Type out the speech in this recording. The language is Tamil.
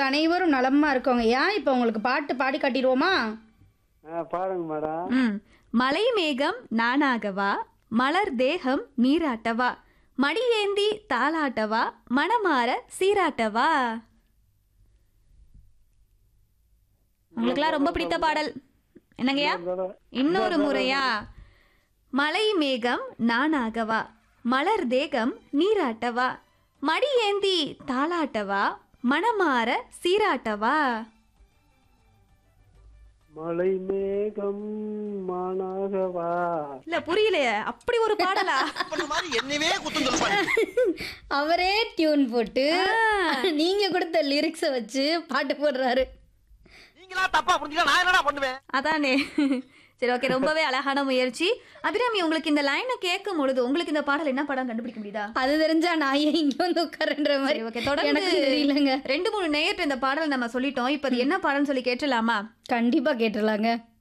அனைவரும் நலமா இருக்கோங்க ஏன் இப்போ உங்களுக்கு பாட்டு பாடி காட்டிடுவோமா ஆ பாருங்க மேடம் ம் மலை மேகம் நானாகவா மலர் தேகம் நீராட்டவா மடியேந்தி தாளாட்டவா மனமாற சீராட்டவா உங்களுக்குலாம் ரொம்ப பிடித்த பாடல் என்னங்கய்யா இன்னொரு முறையா மலை மேகம் நானாகவா மலர் தேகம் நீராட்டவா மடியேந்தி தாளாட்டவா மனமாற சீராட்டவா மலை மேகம் மானாகவா இல்ல புரியலையே அப்படி ஒரு பாடலா பண்ண மாதிரி என்னவே குத்தம் சொல்லுவாங்க அவரே டியூன் போட்டு நீங்க கொடுத்த லிரிக்ஸை வச்சு பாட்டு போடுறாரு நீங்களா தப்பா புரிஞ்சுக்கலாம் நான் என்னடா பண்ணுவேன் அதானே சரி ஓகே ரொம்பவே அழகான முயற்சி அபிராமி உங்களுக்கு இந்த லைனை கேட்கும் பொழுது உங்களுக்கு இந்த பாடல் என்ன படம் கண்டுபிடிக்க முடியுதா அது தெரிஞ்சா நான் ஏன் இங்க வந்து உட்காருன்ற சரி மாதிரி ஓகே தொடர்ந்து எனக்கு தெரியலங்க ரெண்டு மூணு நேயர்கிட்ட இந்த பாடல் நம்ம சொல்லிட்டோம் இப்போ அது என்ன பாடல்னு சொல்லி கேட்டலாமா கண்டிப்பா கேட்டுடலாங்க